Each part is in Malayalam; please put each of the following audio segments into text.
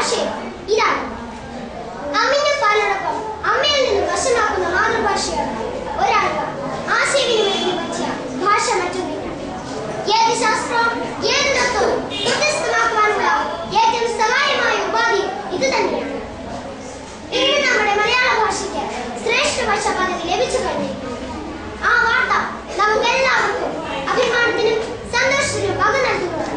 ആശയം ഇതാണ് അമ്മിന്റെ പാലിനോടൊപ്പം അമ്മയിൽ നിന്ന് വശമാക്കുന്ന മാതൃഭാഷയാണ് ഒരാൾക്ക് ആശയവിനിമയത്തിന് പറ്റിയ ഭാഷ മറ്റൊന്നില്ല ഏത് ശാസ്ത്രവും ഏത് തത്വവും വ്യത്യസ്തമാക്കുവാനുള്ള ഏറ്റവും സഹായമായ ഉപാധി ഇത് തന്നെയാണ് ഇന്ന് നമ്മുടെ മലയാള ഭാഷയ്ക്ക് ശ്രേഷ്ഠ ഭാഷ പദവി ലഭിച്ചു കഴിഞ്ഞിരിക്കുന്നു ആ വാർത്ത നമുക്ക് എല്ലാവർക്കും അഭിമാനത്തിനും സന്തോഷത്തിനും വക നൽകുന്നതാണ്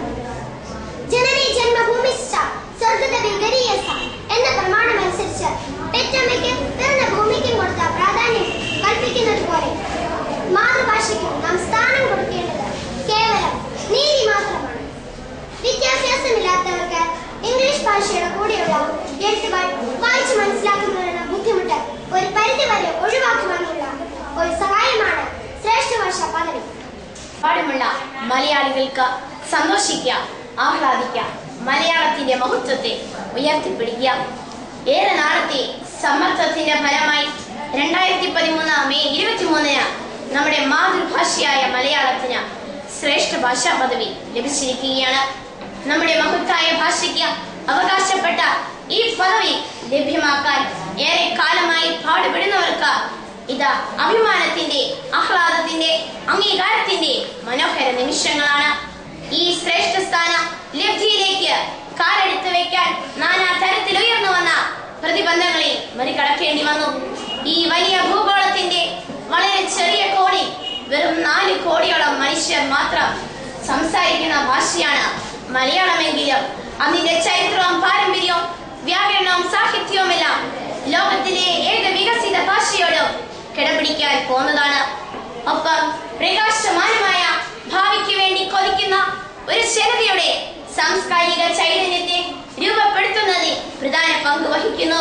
ജനനി ജന്മഭൂമി സ്വർഗത്തിൽ ഗരീയസ എന്ന പ്രമാണമനുസരിച്ച് പെറ്റമ്മയ്ക്ക് പിറന്ന ഭൂമിക്കും കൊടുത്ത പ്രാധാന്യം കൽപ്പിക്കുന്നത് പോലെ മാതൃഭാഷയ്ക്കും നാം സ്ഥാനം കൊടുക്കേണ്ടത് കേവലം നീതി മാത്രമാണ് വിദ്യാഭ്യാസമില്ലാത്തവർക്ക് ഇംഗ്ലീഷ് ഭാഷയുടെ കൂടെയുള്ള എഴുത്തുകൾ വായിച്ചു മനസ്സിലാക്കുന്നതിനുള്ള ബുദ്ധിമുട്ട് ഒരു പരിധിവരെ ഒഴിവാക്കുവാനുള്ള ഒരു സഹായമാണ് ശ്രേഷ്ഠ ഭാഷാ പദവി പാടുമുള്ള മലയാളികൾക്ക് സന്തോഷിക്കാം ആഹ്ലാദിക്കാം മലയാളത്തിന്റെ മഹത്വത്തെ ഉയർത്തിപ്പിടിക്കുക ഏറെ നാളത്തെ സമ്മർദ്ദത്തിന്റെ ഫലമായി രണ്ടായിരത്തി പതിമൂന്ന് മെയ് ഇരുപത്തിമൂന്നിന് നമ്മുടെ മാതൃഭാഷയായ മലയാളത്തിന് ശ്രേഷ്ഠ ഭാഷാ പദവി ലഭിച്ചിരിക്കുകയാണ് നമ്മുടെ മഹത്തായ ഭാഷയ്ക്ക് അവകാശപ്പെട്ട ഈ പദവി ലഭ്യമാക്കാൻ ഏറെ കാലമായി പാടുപെടുന്നവർക്ക് ഇത് അഭിമാനത്തിന്റെ ആഹ്ലാദത്തിന്റെ അംഗീകാരത്തിന്റെ മനോഹര നിമിഷങ്ങളാണ് ഈ ശ്രേഷ്ഠ സ്ഥാനം ലബ്ധിയിലേക്ക് കാലെടുത്ത് വെക്കാൻ നാനാ തരത്തിൽ ഉയർന്നു വന്ന പ്രതിബന്ധങ്ങളെ മറികടക്കേണ്ടി വന്നു ഈ വലിയ ഭൂഗോളത്തിന്റെ വളരെ ചെറിയ കോടി വെറും നാല് കോടിയോളം മനുഷ്യർ മാത്രം സംസാരിക്കുന്ന ഭാഷയാണ് മലയാളമെങ്കിലും അതിന്റെ ചരിത്രവും പാരമ്പര്യവും വ്യാകരണവും സാഹിത്യവുമെല്ലാം ലോകത്തിലെ ഏക വികസിത ഭാഷയോടും കിടപിടിക്കാൻ പോന്നതാണ് ഒപ്പം പ്രകാശമാനമായ ഭാവിക്ക് വേണ്ടി കൊതിക്കുന്ന ഒരു ജനതയുടെ സാംസ്കാരിക ചൈതന്യത്തെ രൂപപ്പെടുത്തുന്നതിൽ പ്രധാന പങ്ക് വഹിക്കുന്നു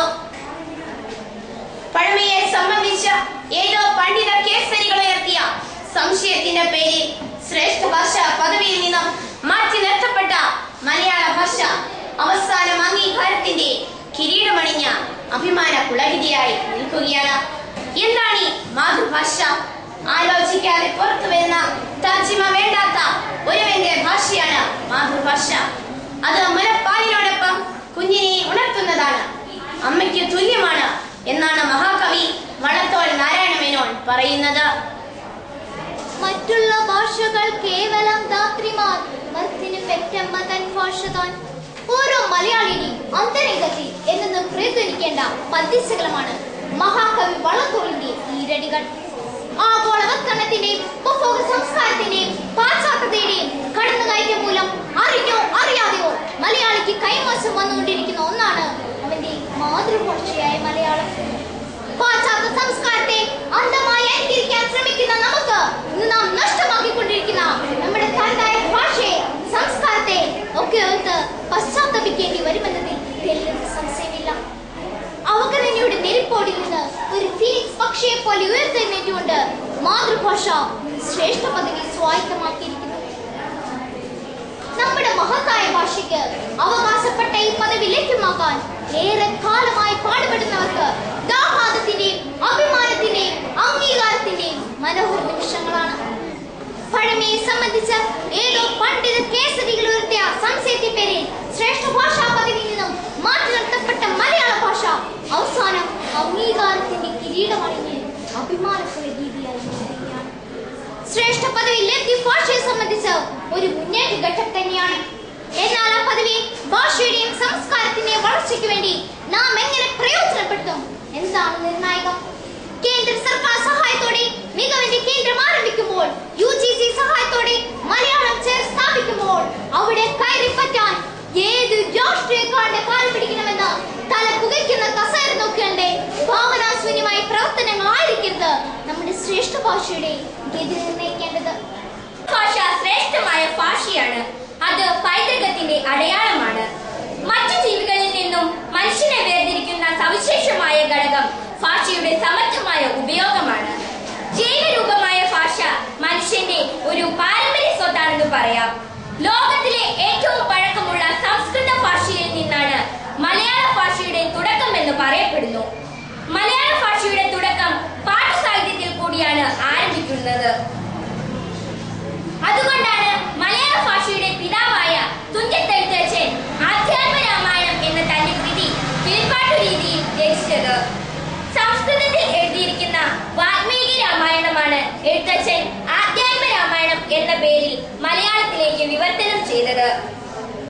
പഴമയെ സംബന്ധിച്ച ഏതോ പണ്ഡിത കേസരികൾ ഉയർത്തിയ സംശയത്തിന്റെ പേരിൽ ശ്രേഷ്ഠ ഭാഷ പദവിയിൽ നിന്നും മാറ്റി നിർത്തപ്പെട്ട മലയാള ഭാഷ അവസാനം അംഗീകാരത്തിന്റെ കിരീടമണിഞ്ഞ അഭിമാന പുളകിതയായി നിൽക്കുകയാണ് എന്താണ് ഈ മാതൃഭാഷ ആലോചിക്കാതെ പുറത്തു വരുന്ന തർജിമ വേണ്ടാത്ത ഒരുവന്റെ ഭാഷയാണ് മാതൃഭാഷ അത് മുലപ്പാലിനോടൊപ്പം കുഞ്ഞിനെ ഉണർത്തുന്നതാണ് അമ്മയ്ക്ക് തുല്യമാണ് എന്നാണ് മഹാകവി വള്ളത്തോൾ നാരായണ മേനോൻ പറയുന്നത് മറ്റുള്ള ഭാഷകൾ കേവലം ധാത്രിമാർ മർത്തിന് പെറ്റമ്മ തൻ ഭാഷ താൻ ഓരോ മലയാളിയുടെയും അന്തരംഗത്തിൽ എന്നു പ്രതിധ്വനിക്കേണ്ട പദ്യശകലമാണ് മഹാകവി വള്ളത്തോളിന്റെ ഈരടികൾ ആഗോളവത്കരണത്തിന്റെയും ഉപഭോഗ സംസ്കാരത്തിന്റെയും പാശ്ചാത്യതയുടെയും കടന്നുകയറ്റം മൂലം അറിഞ്ഞോ അറിയാതെയോ മലയാളിക്ക് കൈമോശം വന്നുകൊണ്ടിരിക്കുന്ന ഒന്നാണ് അവന്റെ മാതൃഭാഷയായ മലയാളം പാശ്ചാത്യ സംസ്കാരത്തെ അന്ധമായി അനുകരിക്കാൻ ശ്രമിക്കുന്ന നമുക്ക് ഇന്ന് നാം നഷ്ടമാക്കിക്കൊണ്ടിരിക്കുന്ന നമ്മുടെ തനതായ ഭാഷയെ സംസ്കാരത്തെ ഒക്കെ ഓർത്ത് പശ്ചാത്തപിക്കേണ്ടി വരുമെന്നതിൽ തെല്ലും സംശയമില്ല അവഗണനയുടെ നെരിപ്പോടിൽ നിന്ന് ഒരു ഫീനിക്സ് പക്ഷിയെ പോലെ ഉയർത്തെഴുന്നേറ്റുകൊണ്ട് മാതൃഭാഷ ശ്രേഷ്ഠ പദവി സ്വായത്തമാക്കിയിരിക്കുന്നു നമ്മുടെ മഹത്തായ ഭാഷയ്ക്ക് അവകാശപ്പെട്ട ഈ പദവി ലഭ്യമാക്കാൻ ഏറെ കാലമായി പാടുപെടുന്നവർക്ക് ദാഹാദത്തിന്റെയും അഭിമാനത്തിന്റെയും അംഗീകാരത്തിന്റെയും മനോഹര നിമിഷങ്ങളാണ് പഴമയെ സംബന്ധിച്ച് ഏതോ പണ്ഡിത കേസരികൾ ഉയർത്തിയ സംശയത്തിന്റെ പേരിൽ ശ്രേഷ്ഠ ഭാഷാ പദവിയിൽ നിന്നും മാറ്റി നിർത്തപ്പെട്ട മലയാള ഭാഷ അവസാനം അംഗീകാരത്തിന്റെ കിരീടമണിഞ്ഞ് അഭിമാനക്കുള്ള രീതിയായി മാറുകയാണ് ശ്രേഷ്ഠ പദവി ലബ്ധി ഭാഷയെ സംബന്ധിച്ച് ഒരു മുന്നേറ്റ ഘട്ടം തന്നെയാണ് എന്നാൽ ആ പദവി ഭാഷയുടെയും സംസ്കാരത്തിന്റെയും വളർച്ചയ്ക്ക് വേണ്ടി നാം എങ്ങനെ പ്രയോജനപ്പെടുത്തും എന്താണ് നിർണായകം കേന്ദ്ര സർക്കാർ സഹായത്തോടെ മികവിന്റെ കേന്ദ്രം ആരംഭിക്കുമ്പോൾ യു ജി സി സഹായത്തോടെ മലയാളം ചേർത്ത് സ്ഥാപിക്കുമ്പോൾ അവിടെ കയറിപ്പറ്റാൻ ഏത് രാഷ്ട്രീയക്കാരുടെ കാൽ പിടിക്കണമെന്ന് തല പുകയ്ക്കുന്ന കസേര നോക്കിയാണ്ട് ഭാവനാശൂന്യമായ പ്രവർത്തനങ്ങളായിരിക്കരുത് നമ്മുടെ ശ്രേഷ്ഠ ഭാഷയുടെ ഗതി നിർണ്ണയിക്കേണ്ടത് ഭാഷ ശ്രേഷ്ഠമായ ഭാഷയാണ് അത് പൈതൃകത്തിന്റെ അടയാളമാണ് മറ്റു ജീവികളിൽ നിന്നും മനുഷ്യനെ വേർതിരിക്കുന്ന സവിശേഷമായ ഘടകം ഭാഷയുടെ സമർത്ഥമായ ഉപയോഗമാണ് ജൈവരൂപമായ ഭാഷ മനുഷ്യന്റെ ഒരു പാരമ്പര്യ സ്വത്താണെന്ന് പറയാം ലോകത്തിലെ ഏറ്റവും പഴക്കമുള്ള സംസ്കൃത ഭാഷയിൽ നിന്നാണ് മലയാള ഭാഷയുടെ തുടക്കം എന്ന് പറയപ്പെടുന്നു മലയാള ഭാഷയുടെ തുടക്കം പാഠസാഹിത്യത്തിൽ കൂടിയാണ് ആരംഭിക്കുന്നത് അതുകൊണ്ടാണ് മലയാള ഭാഷയുടെ പിതാവായ തുഞ്ചത്തെഴുത്തച്ഛൻ ആധ്യാത്മ രാമായണം എന്ന തന്റെ ശൈലിയിൽ രചിച്ചത് സംസ്കൃതത്തിൽ എഴുതിയിരിക്കുന്ന വാൽമീകി രാമായണമാണ് എഴുത്തച്ഛൻ ആധ്യാത്മ രാമായണം എന്ന പേരിൽ മലയാളത്തിലേക്ക് വിവർത്തനം ചെയ്തത്